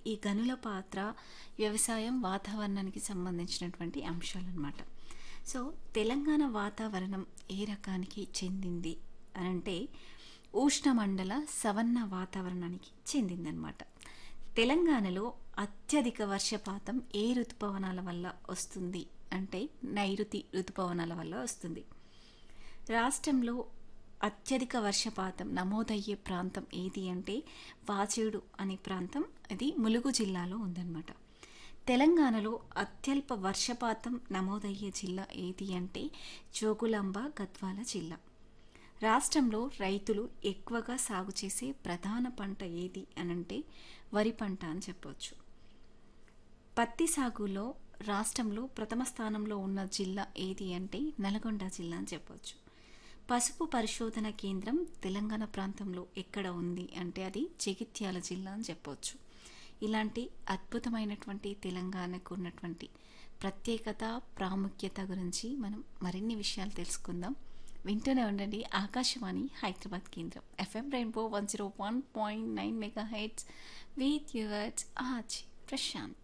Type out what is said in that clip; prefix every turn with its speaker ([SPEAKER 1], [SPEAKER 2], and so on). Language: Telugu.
[SPEAKER 1] ఈ గనుల పాత్ర వ్యవసాయం వాతావరణానికి సంబంధించినటువంటి అంశాలన్నమాట సో తెలంగాణ వాతావరణం ఏ రకానికి చెందింది అని అంటే ఉష్ణమండల సవన్న వాతావరణానికి చెందిందనమాట తెలంగాణలో అత్యధిక వర్షపాతం ఏ ఋతుపవనాల వల్ల వస్తుంది అంటే నైరుతి ఋతుపవనాల వల్ల వస్తుంది రాష్ట్రంలో అత్యధిక వర్షపాతం నమోదయ్యే ప్రాంతం ఏది అంటే వాచేడు అనే ప్రాంతం అది ములుగు జిల్లాలో ఉందన్నమాట తెలంగాణలో అత్యల్ప వర్షపాతం నమోదయ్యే జిల్లా ఏది అంటే జోగులాంబ గద్వాల జిల్లా రాష్ట్రంలో రైతులు ఎక్కువగా సాగు చేసే ప్రధాన పంట ఏది అనంటే వరి పంట అని చెప్పవచ్చు పత్తి సాగులో రాష్ట్రంలో ప్రథమ స్థానంలో ఉన్న జిల్లా ఏది అంటే నల్గొండ జిల్లా అని చెప్పవచ్చు పసుపు పరిశోధన కేంద్రం తెలంగాణ ప్రాంతంలో ఎక్కడ ఉంది అంటే అది జగిత్యాల జిల్లా అని చెప్పవచ్చు ఇలాంటి అద్భుతమైనటువంటి తెలంగాణకు ఉన్నటువంటి ప్రత్యేకత ప్రాముఖ్యత గురించి మనం మరిన్ని విషయాలు తెలుసుకుందాం వింటూనే ఉండండి ఆకాశవాణి హైదరాబాద్ కేంద్రం FM rainbow one zero one point nine mega hits with yours ఆజ్ ప్రశాంత్